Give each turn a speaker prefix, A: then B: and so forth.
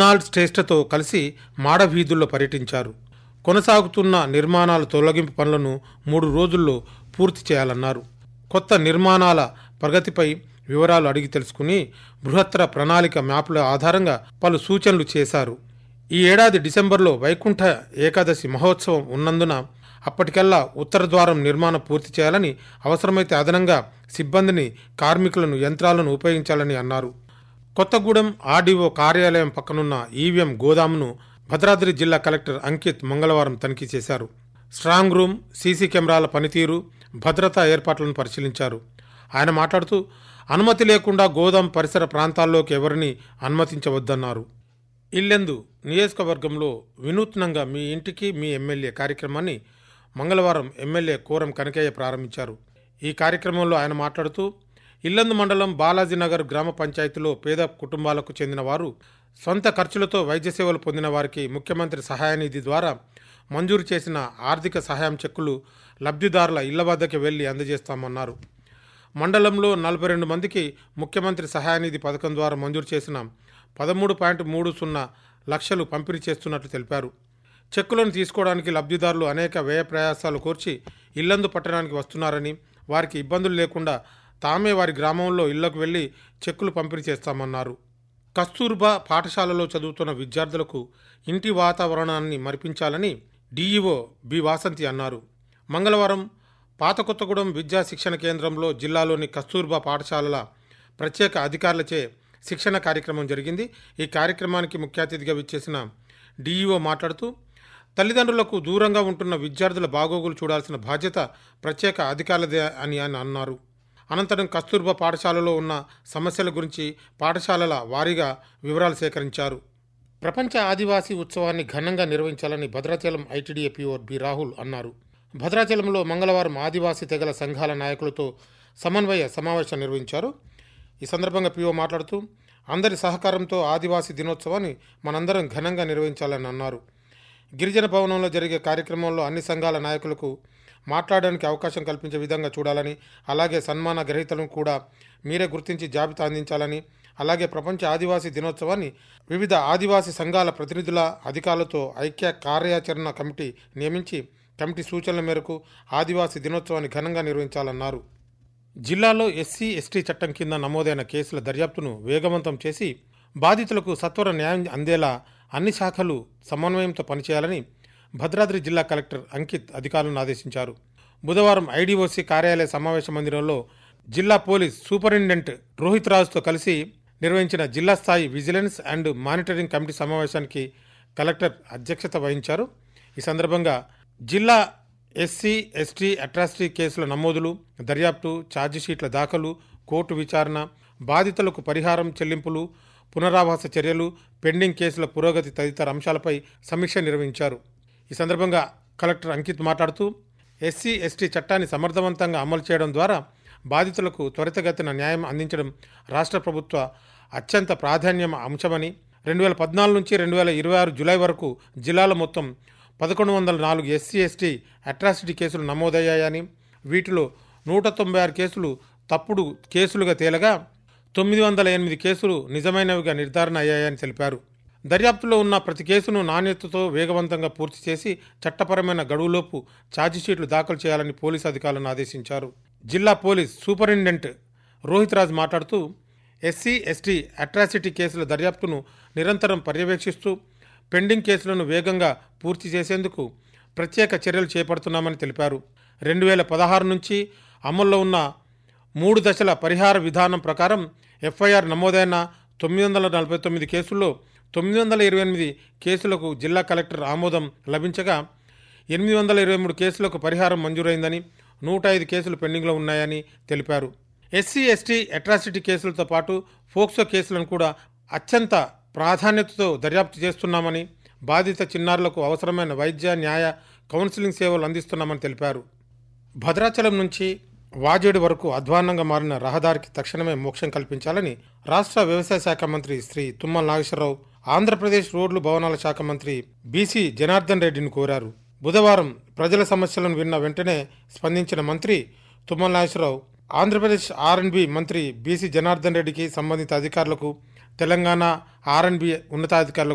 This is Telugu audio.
A: రెనాల్డ్ శ్రేష్ఠతో కలిసి మాడ వీధుల్లో పర్యటించారు కొనసాగుతున్న నిర్మాణాల తొలగింపు పనులను మూడు రోజుల్లో పూర్తి చేయాలన్నారు కొత్త నిర్మాణాల ప్రగతిపై వివరాలు అడిగి తెలుసుకుని బృహత్తర ప్రణాళిక మ్యాప్ల ఆధారంగా పలు సూచనలు చేశారు ఈ ఏడాది డిసెంబర్లో వైకుంఠ ఏకాదశి మహోత్సవం ఉన్నందున అప్పటికల్లా ఉత్తర ద్వారం నిర్మాణం పూర్తి చేయాలని అవసరమైతే అదనంగా సిబ్బందిని కార్మికులను యంత్రాలను ఉపయోగించాలని అన్నారు కొత్తగూడెం ఆర్డీఓ కార్యాలయం పక్కనున్న ఈవీఎం గోదామును భద్రాద్రి జిల్లా కలెక్టర్ అంకిత్ మంగళవారం తనిఖీ చేశారు స్ట్రాంగ్ రూమ్ సీసీ కెమెరాల పనితీరు భద్రతా ఏర్పాట్లను పరిశీలించారు ఆయన మాట్లాడుతూ అనుమతి లేకుండా గోదాం పరిసర ప్రాంతాల్లోకి ఎవరిని అనుమతించవద్దన్నారు ఇల్లెందు నియోజకవర్గంలో వినూత్నంగా మీ ఇంటికి మీ ఎమ్మెల్యే కార్యక్రమాన్ని మంగళవారం ఎమ్మెల్యే కోరం కనకయ్య ప్రారంభించారు ఈ కార్యక్రమంలో ఆయన మాట్లాడుతూ ఇల్లందు మండలం బాలాజీనగర్ గ్రామ పంచాయతీలో పేద కుటుంబాలకు చెందిన వారు సొంత ఖర్చులతో వైద్య సేవలు పొందిన వారికి ముఖ్యమంత్రి సహాయ నిధి ద్వారా మంజూరు చేసిన ఆర్థిక సహాయం చెక్కులు లబ్ధిదారుల ఇళ్ల వద్దకు వెళ్లి అందజేస్తామన్నారు మండలంలో నలభై రెండు మందికి ముఖ్యమంత్రి సహాయనిధి పథకం ద్వారా మంజూరు చేసిన పదమూడు పాయింట్ మూడు సున్నా లక్షలు పంపిణీ చేస్తున్నట్లు తెలిపారు చెక్కులను తీసుకోవడానికి లబ్ధిదారులు అనేక వ్యయ ప్రయాసాలు కోర్చి ఇల్లందు పట్టణానికి వస్తున్నారని వారికి ఇబ్బందులు లేకుండా తామే వారి గ్రామంలో ఇళ్లకు వెళ్లి చెక్కులు పంపిణీ చేస్తామన్నారు కస్తూర్బా పాఠశాలలో చదువుతున్న విద్యార్థులకు ఇంటి వాతావరణాన్ని మరిపించాలని డీఈఓ బి వాసంతి అన్నారు మంగళవారం పాత కొత్తగూడెం విద్యా శిక్షణ కేంద్రంలో జిల్లాలోని కస్తూర్బా పాఠశాలల ప్రత్యేక అధికారులచే శిక్షణ కార్యక్రమం జరిగింది ఈ కార్యక్రమానికి ముఖ్య అతిథిగా విచ్చేసిన డీఈఓ మాట్లాడుతూ తల్లిదండ్రులకు దూరంగా ఉంటున్న విద్యార్థుల బాగోగులు చూడాల్సిన బాధ్యత ప్రత్యేక అధికారులదే అని ఆయన అన్నారు అనంతరం కస్తూర్బా పాఠశాలలో ఉన్న సమస్యల గురించి పాఠశాలల వారీగా వివరాలు సేకరించారు ప్రపంచ ఆదివాసీ ఉత్సవాన్ని ఘనంగా నిర్వహించాలని Bhadrachalam ITDA PO B Rahul అన్నారు భద్రాచలంలో మంగళవారం ఆదివాసీ తెగల సంఘాల నాయకులతో సమన్వయ సమావేశం నిర్వహించారు ఈ సందర్భంగా పిఓ మాట్లాడుతూ అందరి సహకారంతో ఆదివాసీ దినోత్సవాన్ని మనందరం ఘనంగా నిర్వహించాలని అన్నారు గిరిజన భవనంలో జరిగే కార్యక్రమంలో అన్ని సంఘాల నాయకులకు మాట్లాడడానికి అవకాశం కల్పించే విధంగా చూడాలని అలాగే సన్మాన గ్రహీతలను కూడా మీరే గుర్తించి జాబితా అందించాలని అలాగే ప్రపంచ ఆదివాసీ దినోత్సవాన్ని వివిధ ఆదివాసీ సంఘాల ప్రతినిధుల అధికారులతో ఐక్య కార్యాచరణ కమిటీ నియమించి కమిటీ సూచనల మేరకు ఆదివాసీ దినోత్సవాన్ని ఘనంగా నిర్వహించాలన్నారు జిల్లాలో ఎస్సీ ఎస్టీ చట్టం కింద నమోదైన కేసుల దర్యాప్తును వేగవంతం చేసి బాధితులకు సత్వర న్యాయం అందేలా అన్ని శాఖలు సమన్వయంతో పనిచేయాలని భద్రాద్రి జిల్లా కలెక్టర్ అంకిత్ అధికారులను ఆదేశించారు బుధవారం ఐడీఓసీ కార్యాలయ సమావేశ మందిరంలో జిల్లా పోలీస్ సూపరింటెండెంట్ రోహిత్ రాజుతో కలిసి నిర్వహించిన జిల్లా స్థాయి విజిలెన్స్ అండ్ మానిటరింగ్ కమిటీ సమావేశానికి కలెక్టర్ అధ్యక్షత వహించారు ఈ సందర్భంగా జిల్లా ఎస్సీ ఎస్టీ అట్రాసిటీ కేసుల నమోదులు దర్యాప్తు ఛార్జిషీట్ల దాఖలు కోర్టు విచారణ బాధితులకు పరిహారం చెల్లింపులు పునరావాస చర్యలు పెండింగ్ కేసుల పురోగతి తదితర అంశాలపై సమీక్ష నిర్వహించారు ఈ సందర్భంగా కలెక్టర్ అంకిత్ మాట్లాడుతూ ఎస్సీ ఎస్టీ చట్టాన్ని సమర్థవంతంగా అమలు చేయడం ద్వారా బాధితులకు త్వరితగతిన న్యాయం అందించడం రాష్ట్ర ప్రభుత్వ అత్యంత ప్రాధాన్యం అంశమని రెండు వేల పద్నాలుగు నుంచి రెండు వేల ఇరవై ఆరు జూలై వరకు జిల్లాలో మొత్తం పదకొండు వందల నాలుగు ఎస్సీ ఎస్టీ అట్రాసిటీ కేసులు నమోదయ్యాయని వీటిలో నూట తొంభై ఆరు కేసులు తప్పుడు కేసులుగా తేలగా తొమ్మిది వందల ఎనిమిది కేసులు నిజమైనవిగా నిర్ధారణ అయ్యాయని తెలిపారు దర్యాప్తులో ఉన్న ప్రతి కేసును నాణ్యతతో వేగవంతంగా పూర్తి చేసి చట్టపరమైన గడువులోపు ఛార్జిషీట్లు దాఖలు చేయాలని పోలీసు అధికారులను ఆదేశించారు జిల్లా పోలీస్ సూపరింటెండెంట్ రోహిత్ రాజ్ మాట్లాడుతూ ఎస్సీ ఎస్టీ అట్రాసిటీ కేసుల దర్యాప్తును నిరంతరం పర్యవేక్షిస్తూ పెండింగ్ కేసులను వేగంగా పూర్తి చేసేందుకు ప్రత్యేక చర్యలు చేపడుతున్నామని తెలిపారు రెండు వేల పదహారు నుంచి అమల్లో ఉన్న మూడు దశల పరిహార విధానం ప్రకారం ఎఫ్ఐఆర్ నమోదైన తొమ్మిది వందల నలభై తొమ్మిది కేసుల్లో తొమ్మిది వందల ఇరవై ఎనిమిది కేసులకు జిల్లా కలెక్టర్ ఆమోదం లభించగా ఎనిమిది వందల ఇరవై మూడు కేసులకు పరిహారం మంజూరైందని నూట ఐదు కేసులు పెండింగ్లో ఉన్నాయని తెలిపారు ఎస్సీ ఎస్టీ అట్రాసిటీ కేసులతో పాటు ఫోక్సో కేసులను కూడా అత్యంత ప్రాధాన్యతతో దర్యాప్తు చేస్తున్నామని బాధిత చిన్నారులకు అవసరమైన వైద్య న్యాయ కౌన్సిలింగ్ సేవలు అందిస్తున్నామని తెలిపారు భద్రాచలం నుంచి వాజేడు వరకు అధ్వాన్నంగా మారిన రహదారికి తక్షణమే మోక్షం కల్పించాలని రాష్ట్ర వ్యవసాయ శాఖ మంత్రి శ్రీ తుమ్మల నాగేశ్వరరావు ఆంధ్రప్రదేశ్ రోడ్లు భవనాల శాఖ మంత్రి బీసీ జనార్దన్ రెడ్డిని కోరారు బుధవారం ప్రజల సమస్యలను విన్న వెంటనే స్పందించిన మంత్రి తుమ్మల నాగేశ్వరరావు ఆంధ్రప్రదేశ్ ఆర్ఎన్బి మంత్రి బీసీ జనార్దన్ రెడ్డికి సంబంధిత అధికారులకు తెలంగాణ ఆర్ఎన్బి ఉన్నతాధికారులకు